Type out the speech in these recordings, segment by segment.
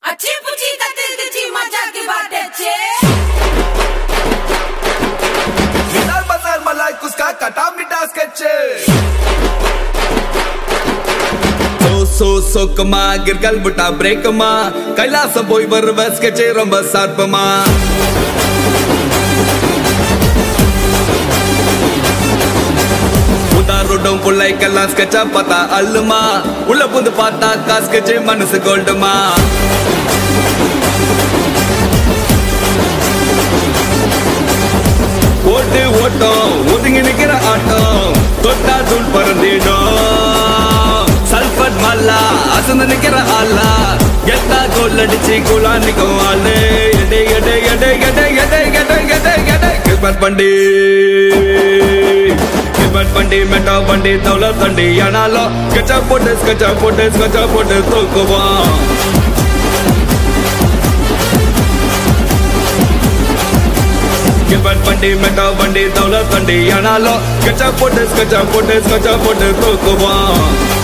அச்சி புச்சி கத்து கிச்சி மச்சாக்கி பாட்டச்சே Minar bazar malai kuska kata mita sketch சோ சோ சோக்கமா கிர்கல் புட்டா பிரேக்கமா கைலாசம் போய் வருவ ஸ்கெட்சே ரொம்ப சார்பமா உதாரோட்டம் புள்ளைக்கெல்லாம் ஸ்கெட்சா பார்த்தா அல்லுமா உள்ள புந்து பார்த்தா காஸ்கெட்சே மனசு கோல்டுமா ஓட்டு ஓட்டம் ஒதுங்கி நிக்கிற ஆட்டம் தொட்டா தூள் பறந்திடும் சல்பட் மல்லா அசந்து நிக்கிற ஆளா எத்தா கோல் அடிச்சு குலா நிக்கும் ஆளு எடை எடை எடை எடை எடை எடை எடை எடை கிஸ்மத் பண்டி கிஸ்மத் பண்டி மெட்டா பண்டி தௌல தண்டி ஆனாலும் ஸ்கெட்சா போட்டு ஸ்கெட்சா போட்டு ஸ்கெட்சா போட்டு தூக்குவான் கில்பர்ட் வண்டி மெட்டா வண்டி தௌல தண்டி ஆனாலும் ஸ்கெட்சா போட்டு ஸ்கெட்சா போட்டு ஸ்கெட்சா போட்டு தூக்குவான்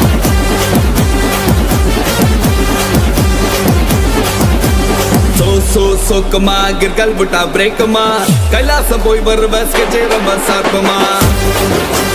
சோ சோ சோக்கமா கிர்கல் விட்டா பிரேக்கமா கைலாசம் போய் வருவ ஸ்கெட்சே ரொம்ப சார்பமா